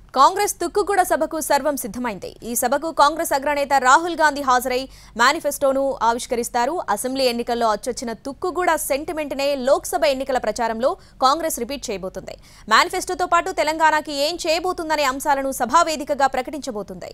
కాంగ్రెస్ తుక్కుగూడ సభకు సర్వం సిద్ధమైంది ఈ సభకు కాంగ్రెస్ అగ్రనేత రాహుల్ గాంధీ హాజరై మేనిఫెస్టోను ఆవిష్కరిస్తారు అసెంబ్లీ ఎన్నికల్లో అచ్చొచ్చిన తుక్కుగూడ సెంటిమెంట్ నే లోక్సభ ఎన్నికల ప్రచారంలో కాంగ్రెస్ రిపీట్ చేయబోతుంది మేనిఫెస్టోతో పాటు తెలంగాణకి ఏం చేయబోతుందనే అంశాలను సభా వేదికగా ప్రకటించబోతుంది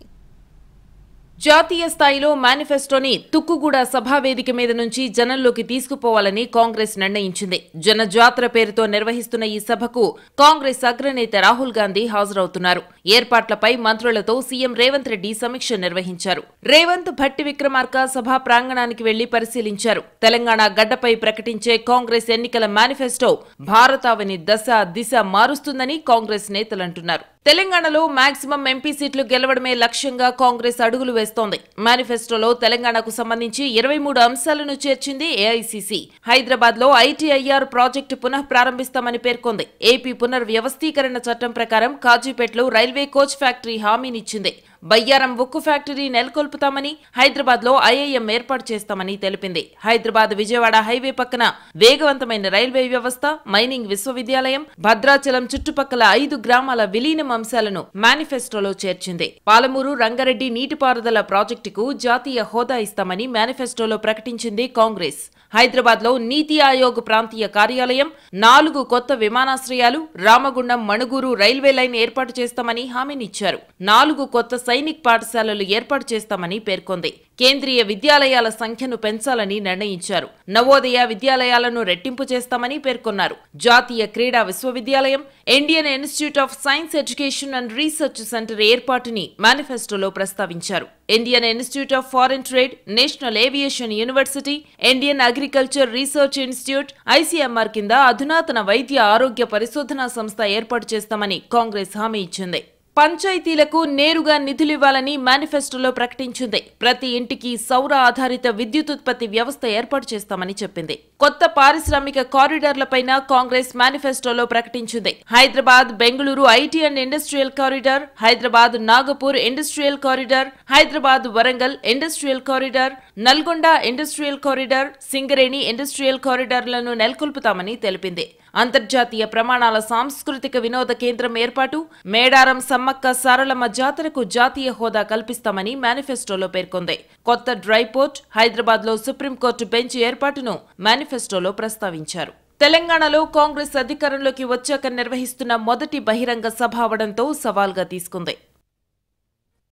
జాతీయ స్థాయిలో మేనిఫెస్టోని తుక్కుగూడ సభా వేదిక మీద నుంచి జనంలోకి తీసుకుపోవాలని కాంగ్రెస్ నిర్ణయించింది జనజాతర పేరుతో నిర్వహిస్తున్న ఈ సభకు కాంగ్రెస్ అగ్రనేత రాహుల్ గాంధీ హాజరవుతున్నారు ఏర్పాట్లపై మంత్రులతో సీఎం రేవంత్ రెడ్డి సమీక్ష నిర్వహించారు రేవంత్ భట్టి విక్రమార్క సభా ప్రాంగణానికి వెళ్లి పరిశీలించారు తెలంగాణ గడ్డపై ప్రకటించే కాంగ్రెస్ ఎన్నికల మేనిఫెస్టో భారతావని దశ దిశ మారుస్తుందని కాంగ్రెస్ నేతలంటున్నారు తెలంగాణలో మాక్సిమం ఎంపీ సీట్లు గెలవడమే లక్ష్యంగా కాంగ్రెస్ అడుగులు వేస్తోంది మేనిఫెస్టోలో తెలంగాణకు సంబంధించి ఇరవై మూడు అంశాలను చేర్చింది ఏఐసీసీ హైదరాబాద్ లో ఐటీఐఆర్ ప్రాజెక్టు పునః ప్రారంభిస్తామని పేర్కొంది ఏపీ పునర్వ్యవస్థీకరణ చట్టం ప్రకారం కాజీపేటలో రైల్వే కోచ్ ఫ్యాక్టరీ హామీనిచ్చింది బయ్యారం ఉక్కు ఫ్యాక్టరీ నెలకొల్పుతామని హైదరాబాద్ లో ఐఐఎం ఏర్పాటు చేస్తామని తెలిపింది హైదరాబాద్ విజయవాడ హైవే పక్కన వేగవంతమైన రైల్వే వ్యవస్థ మైనింగ్ విశ్వవిద్యాలయం భద్రాచలం చుట్టుపక్కల ఐదు గ్రామాల విలీనం అంశాలను మేనిఫెస్టోలో చేర్చింది పాలమూరు రంగారెడ్డి నీటిపారుదల ప్రాజెక్టుకు జాతీయ హోదా ఇస్తామని మేనిఫెస్టోలో ప్రకటించింది కాంగ్రెస్ హైదరాబాద్ లో నీతి ఆయోగ్ ప్రాంతీయ కార్యాలయం నాలుగు కొత్త విమానాశ్రయాలు రామగుండం మణుగూరు రైల్వే లైన్ ఏర్పాటు చేస్తామని హామీనిచ్చారు నాలుగు కొత్త సైనిక్ పాఠశాలలు ఏర్పాటు చేస్తామని పేర్కొంది కేంద్రీయ విద్యాలయాల సంఖ్యను పెంచాలని నిర్ణయించారు నవోదయ విద్యాలయాలను రెట్టింపు చేస్తామని పేర్కొన్నారు జాతీయ క్రీడా విశ్వవిద్యాలయం Indian institute of science education and research centre ఏర్పాటుని మేనిఫెస్టోలో ప్రస్తావించారు Indian institute of foreign trade national aviation university Indian agriculture research institute ICMR కింద అధునాతన వైద్య ఆరోగ్య పరిశోధనా సంస్థ ఏర్పాటు చేస్తామని కాంగ్రెస్ హామీ ఇచ్చింది పంచాయతీలకు నేరుగా నిధులివ్వాలని మేనిఫెస్టోలో ప్రకటించింది ప్రతి ఇంటికి సౌర ఆధారిత విద్యుత్ ఉత్పత్తి వ్యవస్థ ఏర్పాటు చేస్తామని చెప్పింది కొత్త పారిశ్రామిక కారిడార్లపైన కాంగ్రెస్ మేనిఫెస్టోలో ప్రకటించింది Hyderabad Bengaluru IT and industrial corridor Hyderabad Nagpur industrial corridor Hyderabad Warangal industrial corridor Nalgonda industrial corridor Singareni industrial కారిడార్లను నెలకొల్పుతామని తెలిపింది అంతర్జాతీయ ప్రమాణాల సాంస్కృతిక వినోద కేంద్రం ఏర్పాటు మేడారం సమ్మక్క సారలమ్మ జాతరకు జాతీయ హోదా కల్పిస్తామని మేనిఫెస్టోలో పేర్కొంది కొత్త డ్రై పోర్ట్ హైదరాబాద్ లో సుప్రీంకోర్టు బెంచ్ ఏర్పాటును మేనిఫెస్టోలో ప్రస్తావించారు తెలంగాణలో కాంగ్రెస్ అధికారంలోకి వచ్చాక నిర్వహిస్తున్న మొదటి బహిరంగ సభ అవడంతో సవాల్గా తీసుకుంది